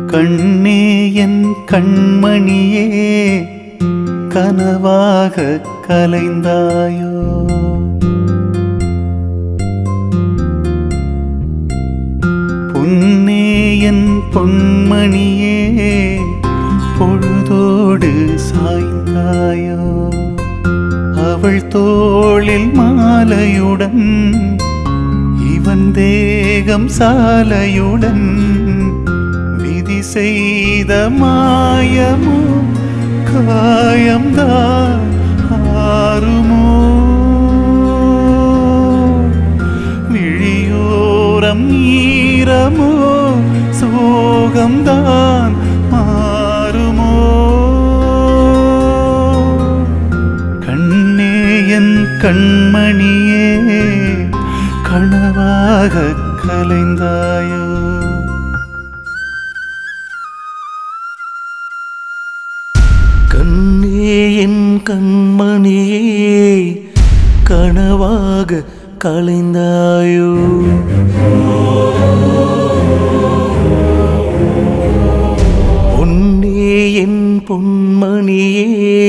கண்ணே என் கண்மணியே கனவாக கலைந்தாயோ பொன்னே என் பொன்மணியே பொழுதோடு சாய்ந்தாயோ அவள் தோளில் மாலையுடன் இவன் தேகம் சாலையுடன் விதி செய்த மாயமோ காயம்தான் ஆறுமோ விழியோரம் ஈரமோ சோகம்தான் மாறுமோ கண்ணே என் கண்மணியே கனவாக கலைந்தாயோ கண்ணே என் கண்மணியே கனவாக கலைந்தாயோ பொன்னே என் பொன்மணியே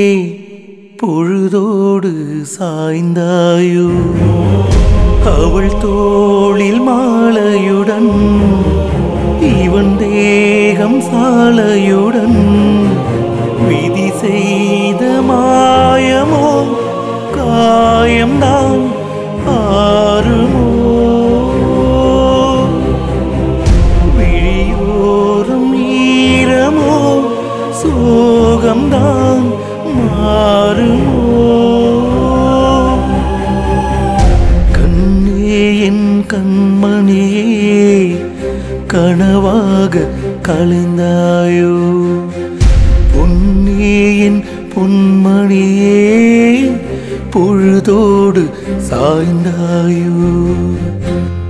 பொழுதோடு சாய்ந்தாயோ அவள் தோளில் மாலையுடன் இவன் தேகம் சாலையுடன் விதி செய்த மாயமோ காயம்தான் ஆறுமோ விழியோரம் ஈரமோ சோகம்தான் மாறுமோ கண்ணே என் கண்மணியே கனவாக கலைந்தாயோ பொன்னே என் பொன்மணியே பொழுதோடு சாய்ந்தாயோ